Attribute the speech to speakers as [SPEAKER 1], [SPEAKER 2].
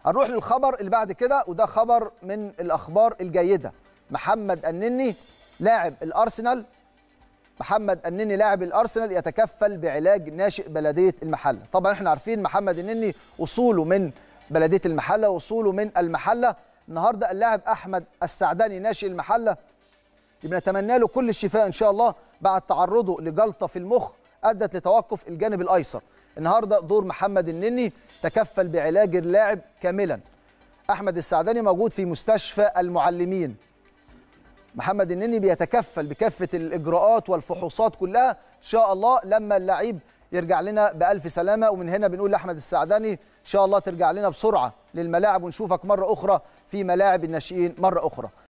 [SPEAKER 1] هنروح للخبر اللي بعد كده وده خبر من الاخبار الجيده محمد النني لاعب الارسنال محمد النني لاعب الارسنال يتكفل بعلاج ناشئ بلديه المحله طبعا احنا عارفين محمد النني اصوله من بلديه المحله واصوله من المحله النهارده اللاعب احمد السعداني ناشئ المحله بنتمنى له كل الشفاء ان شاء الله بعد تعرضه لجلطه في المخ ادت لتوقف الجانب الايسر النهارده دور محمد النني تكفل بعلاج اللاعب كاملا احمد السعداني موجود في مستشفى المعلمين محمد النني بيتكفل بكافه الاجراءات والفحوصات كلها ان شاء الله لما اللعيب يرجع لنا بالف سلامه ومن هنا بنقول لاحمد السعداني ان شاء الله ترجع لنا بسرعه للملاعب ونشوفك مره اخرى في ملاعب الناشئين مره اخرى